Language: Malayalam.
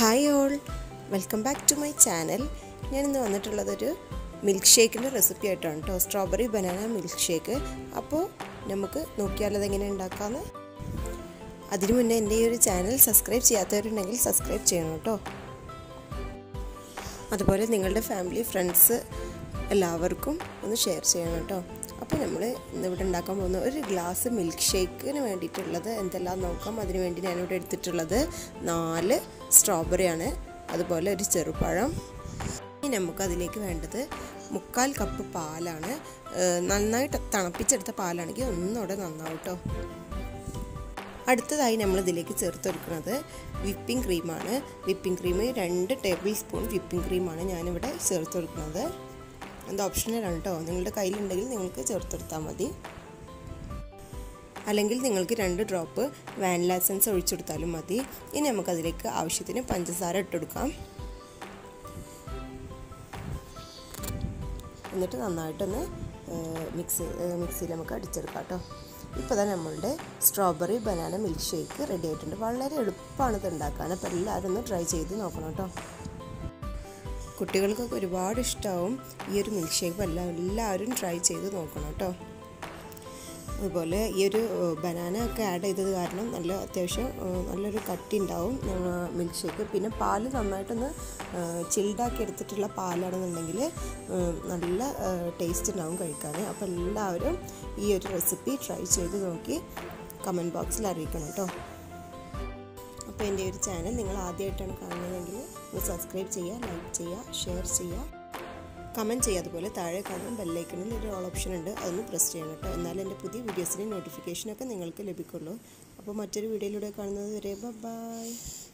hi all welcome back to my channel ഞാനിന്ന് വന്നിട്ടുള്ളതൊരു മിൽക്ക് ഷേക്കിൻ്റെ റെസിപ്പി ആയിട്ടാണ് കേട്ടോ സ്ട്രോബെറി ബനാന മിൽക്ക് ഷേക്ക് അപ്പോൾ നമുക്ക് നോക്കിയാൽ അതെങ്ങനെ ഉണ്ടാക്കാമെന്ന് അതിനു മുന്നേ എൻ്റെ ഈ ഒരു ചാനൽ സബ്സ്ക്രൈബ് ചെയ്യാത്തവരുണ്ടെങ്കിൽ സബ്സ്ക്രൈബ് ചെയ്യണം കേട്ടോ അതുപോലെ നിങ്ങളുടെ ഫാമിലി ഫ്രണ്ട്സ് എല്ലാവർക്കും ഒന്ന് ഷെയർ ചെയ്യണം കേട്ടോ അപ്പോൾ നമ്മൾ ഇന്നിവിടെ ഉണ്ടാക്കാൻ പോകുന്ന ഒരു ഗ്ലാസ് മിൽക്ക് ഷേക്കിന് വേണ്ടിയിട്ടുള്ളത് എന്തെല്ലാം നോക്കാം അതിന് വേണ്ടി ഞാനിവിടെ എടുത്തിട്ടുള്ളത് നാല് സ്ട്രോബെറിയാണ് അതുപോലെ ഒരു ചെറുപഴം ഇനി നമുക്കതിലേക്ക് വേണ്ടത് മുക്കാൽ കപ്പ് പാലാണ് നന്നായിട്ട് തണുപ്പിച്ചെടുത്ത പാലാണെങ്കിൽ ഒന്നുകൂടെ നന്നാവും കേട്ടോ അടുത്തതായി നമ്മൾ ഇതിലേക്ക് ചേർത്ത് കൊടുക്കുന്നത് വിപ്പിംഗ് ക്രീമാണ് വിപ്പിംഗ് ക്രീം രണ്ട് ടേബിൾ സ്പൂൺ വിപ്പിംഗ് ക്രീമാണ് ഞാനിവിടെ ചേർത്ത് കൊടുക്കുന്നത് അത് ഓപ്ഷണലാണ് കേട്ടോ നിങ്ങളുടെ കയ്യിലുണ്ടെങ്കിൽ നിങ്ങൾക്ക് ചേർത്തെടുത്താൽ മതി അല്ലെങ്കിൽ നിങ്ങൾക്ക് രണ്ട് ഡ്രോപ്പ് വാനില എസൻസ് ഒഴിച്ചു കൊടുത്താലും മതി ഇനി നമുക്കതിലേക്ക് ആവശ്യത്തിന് പഞ്ചസാര ഇട്ടെടുക്കാം എന്നിട്ട് നന്നായിട്ടൊന്ന് മിക്സ് മിക്സിയിൽ നമുക്ക് അടിച്ചെടുക്കാം കേട്ടോ ഇപ്പോൾ തന്നെ നമ്മളുടെ strawberry banana milkshake ready ആയിട്ടുണ്ട് വളരെ എളുപ്പമാണ് ഇത് ഉണ്ടാക്കാൻ അപ്പോൾ എല്ലാവരും ഒന്ന് ട്രൈ ചെയ്ത് നോക്കണം കേട്ടോ കുട്ടികൾക്കൊക്കെ ഒരുപാട് ഇഷ്ടമാവും ഈ ഒരു മിൽക്ക് ഷേക്ക് എല്ലാം എല്ലാവരും ട്രൈ ചെയ്ത് നോക്കണം കേട്ടോ അതുപോലെ ഈ ഒരു ബനാന ഒക്കെ ആഡ് ചെയ്തത് കാരണം നല്ല അത്യാവശ്യം നല്ലൊരു കട്ടി ഉണ്ടാവും മിൽക്ക് ഷേക്ക് പിന്നെ പാല് നന്നായിട്ടൊന്ന് ചിൽഡാക്കി എടുത്തിട്ടുള്ള പാലാണെന്നുണ്ടെങ്കിൽ നല്ല ടേസ്റ്റ് ഉണ്ടാവും കഴിക്കാൻ അപ്പോൾ എല്ലാവരും ഈ ഒരു റെസിപ്പി ട്രൈ ചെയ്ത് നോക്കി കമൻറ്റ് ബോക്സിൽ അറിയിക്കണം കേട്ടോ അപ്പോൾ എൻ്റെ ഒരു ചാനൽ നിങ്ങൾ ആദ്യമായിട്ടാണ് കാണുന്നതെങ്കിൽ ഒന്ന് സബ്സ്ക്രൈബ് ചെയ്യുക ലൈക്ക് ചെയ്യുക ഷെയർ ചെയ്യുക കമൻറ്റ് ചെയ്യുക അതുപോലെ താഴെ കാണുന്ന ബെല്ലൈക്കണിൽ ഒരു ഓൾ ഓപ്ഷൻ ഉണ്ട് അതൊന്ന് പ്രസ് ചെയ്യണം കേട്ടോ എന്നാലും എൻ്റെ പുതിയ വീഡിയോസിൻ്റെ നോട്ടിഫിക്കേഷനൊക്കെ നിങ്ങൾക്ക് ലഭിക്കുള്ളൂ അപ്പോൾ മറ്റൊരു വീഡിയോയിലൂടെ കാണുന്നത് വരെ ബൈ